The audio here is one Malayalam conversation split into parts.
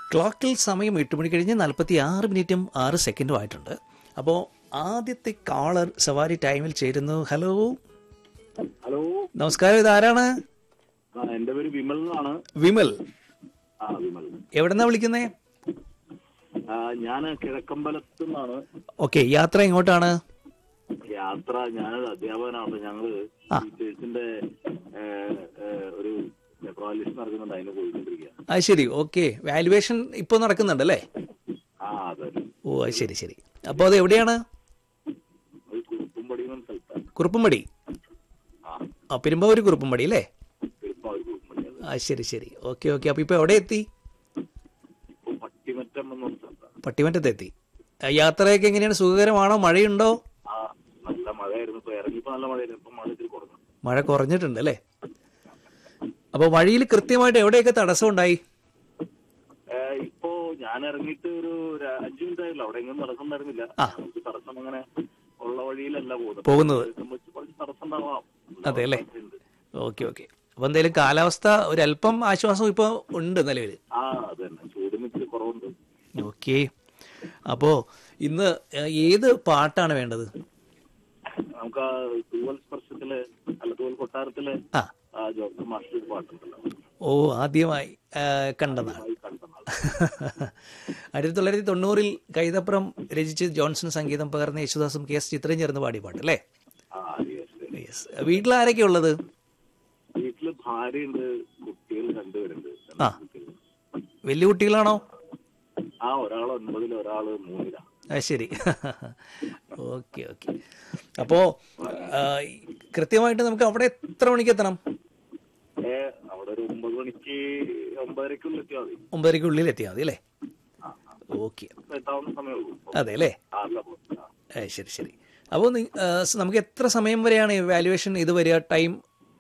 ക്ലോക്കിൽ സമയം എട്ട് മണി കഴിഞ്ഞ് നാൽപ്പത്തി ആറ് മിനിറ്റും ആറ് സെക്കൻഡും ആയിട്ടുണ്ട് അപ്പോൾ ആദ്യത്തെ കാളർ സവാരി ടൈമിൽ ചേരുന്നു ഹലോ ഹലോ നമസ്കാരം ഇതാരാണ് ആ എന്റെ പേര് വിമൽ എന്നാണ് വിമൽ ആ വിമൽ എവിടെന്നാ വിളിക്കുന്നേ ആ ഞാൻ കിഴക്കമ്പലത്തു നിന്നാണ് ഓക്കെ യാത്ര എങ്ങോട്ടാണ് യാത്ര ഞാനൊരു അധ്യാപകനാണ് ഞങ്ങള് ആ. ടീച്ചേഴ്സിന്റെ ഏ, ഏ, ഒരു പ്രാലിഷൻ നടക്കുന്നുണ്ട് അതിന് പോയിക്കൊണ്ടിരിക്കുക അത് ശരി ഓക്കെ വാലുവേഷൻ ഇപ്പോൾ നടക്കുന്നുണ്ടല്ലേ ആ അതെ ഓ അത് ശരി ശരി അപ്പോൾ അത് എവിടെയാണ് ഒരു കുറുപ്പുംപടി എന്ന സ്ഥലത്താണ് കുറുപ്പുംപടി ആ ആ പെരുമ്പാവൂർ കുറുപ്പുംപടി അല്ലേ പെരുമ്പാവൂർ കുറുപ്പുംപടി അത് ആ ശരി ശരി ഓക്കെ ഓക്കെ അപ്പോൾ ഇപ്പോൾ എവിടെ എത്തി ഇപ്പൊ പട്ടിമറ്റം എന്ന സ്ഥലത്താണ് പട്ടിമറ്റത്ത് എത്തി ആ, യാത്രയൊക്കെ എങ്ങനെയാണ് സുഖകരമാണോ മഴയുണ്ടോ ആ നല്ല മഴയായിരുന്നു ഇപ്പൊ ഇറങ്ങിയപ്പോ നല്ല മഴയായിരുന്നു ഇപ്പൊ മഴ ഇത്തിരി കുറഞ്ഞു മഴ കുറഞ്ഞിട്ടുണ്ട് അല്ലേ അപ്പോൾ വഴിയിൽ കൃത്യമായിട്ട് എവിടെയൊക്കെ തടസ്സം ഉണ്ടായി ഏ, ഇപ്പോ ഞാൻ ഇറങ്ങിയിട്ട് ഒരു ര- അഞ്ചു മിനിറ്റ് ആയില്ല അവിടെ എങ്ങും തടസ്സം ഉണ്ടായിരുന്നില്ല ആ. നമുക്ക് തടസ്സം അങ്ങനെ ഉള്ള വഴിയിലല്ല പോകുന്നത് പോകുന്നത്. അത് സംബന്ധിച്ച് കുറച്ച് തടസ്സം ഉണ്ടാവാം അതെ അല്ലേ? ഉണ്ട്. ഓക്കെ ഓക്കെ അപ്പോൾ എന്തായാലും കാലാവസ്ഥ ഒരല്പം ആശ്വാസം ഇപ്പോൾ ഉണ്ട് നിലവിൽ ആ അത് തന്നെ ചൂടിന് ഇത്തിരി കുറവുണ്ട് ഓക്കെ അപ്പോൾ ഇന്ന് ഏത് പാട്ടാണ് വേണ്ടത് നമുക്ക് ആ തൂവൽ സ്പർശത്തില് അല്ല തൂവൽ കൊട്ടാരത്തില് ആ ആ ജോസഫ് മാസ്റ്റർ ഒരു പാട്ടുണ്ടല്ലോ ഓ ആദ്യമായി ആ, കണ്ട നാൾ ആയി കണ്ട നാൾ ആയിരത്തി തൊള്ളായിരത്തി തൊണ്ണൂറിൽ കൈതപ്പുറം രചിച്ച് ജോൺസൺ സംഗീതം പകർന്ന യേശുദാസും കെ എസ് ചിത്രയും ചേർന്ന് പാടിയ പാട്ട് അല്ലേ ആ yes, yes. യെസ് വീട്ടിൽ ആരൊക്കെ ഉള്ളത് വീട്ടില് ഭാര്യയുണ്ട് കുട്ടികൾ രണ്ടുപേരുണ്ട് ആ. കുട്ടികൾ. വലിയ കുട്ടികളാണോ ആ ഒരാൾ ഒൻപതിൽ ഒരാള് മൂന്നിലാ ആ ശരി ഓക്കെ ഓക്കെ അപ്പോൾ കൃത്യമായിട്ട് നമുക്ക് അവിടെ എത്ര മണിക്ക് എത്തണം ഏ അവിടെ ഒരു ഒമ്പത് മണിക്ക് ഒമ്പതരക്കുള്ളിൽ എത്തിയാൽ മതി ഒമ്പതരയ്ക്കുള്ളിൽ എത്തിയാൽ മതി അല്ലേ ആ, ആ. ഓക്കെ എത്താവുന്ന സമയമുള്ളൂ അതെ അല്ലേ ആ, അല്ല പോ- ആ. ഏ, ശരി ശരി അപ്പോൾ നി- ആ, സ് നമുക്ക് എത്ര സമയം വരെയാണ് വാല്യുവേഷൻ ഇത് വരിക ടൈം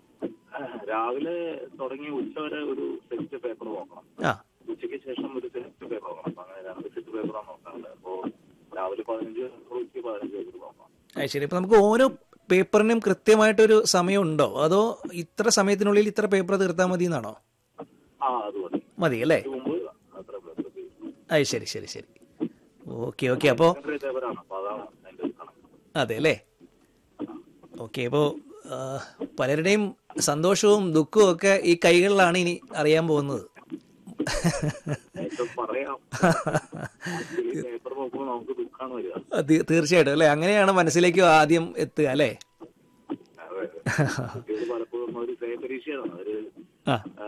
രാവിലെ തുടങ്ങി ഉച്ച വരെ ഒരു സെറ്റ് പേപ്പർ നോക്കണം ആ ഉച്ചയ്ക്ക് ശേഷം ഒരു സെറ്റ് പേപ്പർ നോക്കണം അപ്പൊ അങ്ങനെ രണ്ട് സെറ്റ് പേപ്പറാണ് നോക്കാനുള്ളത് അപ്പോ രാവിലെ പതിനഞ്ച് പേപ്പർ ഉച്ചയ്ക്ക് പതിനഞ്ച് പേപ്പർ നോക്കണം അത് ശരി അപ്പോൾ നമുക്ക് ഓരോ പേപ്പറിനും കൃത്യമായിട്ടൊരു സമയം ഉണ്ടോ അതോ ഇത്ര സമയത്തിനുള്ളിൽ ഇത്ര പേപ്പർ തീർത്താൽ മതി എന്നാണോ ആ അത് മതി മതി അല്ലേ ഇതിന് മുമ്പ് അത്ര പേപ്പർ തീർന്നു. അത് ശരി ശരി ശരി ഓക്കെ ഓക്കെ അപ്പോൾ സെക്കൻഡറി പേപ്പറാണ് അപ്പൊ അതാണ് അതിന്റെ ഒരു കണക്ക് അതെ അല്ലേ ഓക്കെ അപ്പോൾ പലരുടെയും സന്തോഷവും ദുഃഖവും ഒക്കെ ഈ കൈകളിലാണ് ഇനി അറിയാൻ പോകുന്നത് ഏറ്റവും പറയാം പേപ്പർ നോക്കുമ്പോൾ നമുക്ക് ദുഃഖമാണ് വരിക അത് തീർച്ചയായിട്ടും അല്ലേ അങ്ങനെയാണ് മനസ്സിലേക്ക് ആദ്യം എത്തുക അല്ലേ അതെ കുട്ടികൾ പലപ്പോഴും ഒരു പരീക്ഷയാണ് ഒരു ആ ആ,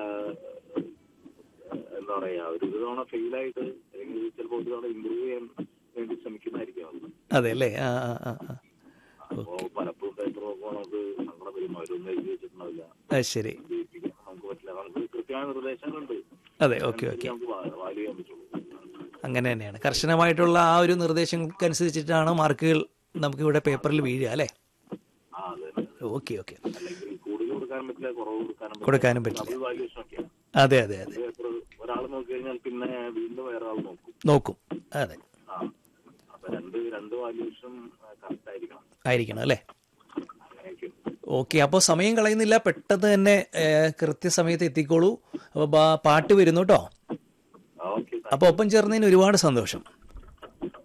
എന്താ പറയാ ഒരു തവണ ഫെയിലായിട്ട് അല്ലെങ്കിൽ ചിലപ്പോൾ ഒരു തവണ ഇമ്പ്രൂവ് ചെയ്യാൻ വേണ്ടി ശ്രമിക്കുന്നതായിരിക്കും അത്. അതെ അല്ലേ ആ ആ ആ ആ. അപ്പോ പലപ്പോഴും പേപ്പർ നോക്കുമ്പോൾ നമുക്ക് സങ്കടം വരും അവരൊന്നും എഴുതി വെച്ചിട്ടുണ്ടാവില്ല അത് ശരി ജയിപ്പിക്കാൻ നമുക്ക് പറ്റില്ല നമുക്ക് കൃത്യമായ നിർദ്ദേശങ്ങളുണ്ട് അതെ ഓക്കെ ഓക്കെ നമുക്ക് വാല്യൂ ചെയ്യാൻ പറ്റുള്ളൂ അങ്ങനെ തന്നെയാണ് കർശനമായിട്ടുള്ള ആ ഒരു നിർദ്ദേശങ്ങൾക്കനുസരിച്ചിട്ടാണ് മാർക്കുകൾ നമുക്ക് ഇവിടെ പേപ്പറിൽ വീഴുക അല്ലേ ആ അതെ അതെ. ഓക്കെ ഓക്കെ അല്ലെങ്കിൽ കൂടുതൽ കൊടുക്കാനും പറ്റില്ല കുറവ് കൊടുക്കാനും പറ്റില്ല കൊടുക്കാനും പറ്റില്ല ഡബിൾ വാല്യൂഷൻ ഒക്കെയാണ് അതെ അതെ അതെ പേപ്പർ ഒരാൾ നോക്കി കഴിഞ്ഞാൽ പിന്നെ വീണ്ടും വേറെ ആൾ നോക്കും നോക്കും അതെ ആ അപ്പൊ രണ്ട് രണ്ട് വാല്യൂഷനും കറക്റ്റ് ആയിരിക്കണം ആയിരിക്കണം അല്ലേ അങ്ങനെയൊക്കെയാണ് ഓക്കെ അപ്പോൾ സമയം കളയുന്നില്ല പെട്ടെന്ന് തന്നെ ഏ, കൃത്യസമയത്ത് എത്തിക്കോളൂ അപ്പോൾ പാട്ട് വരുന്നു കേട്ടോ ഓക്കെ അപ്പോൾ ഒപ്പം ചേർന്നതിന് ഒരുപാട് സന്തോഷം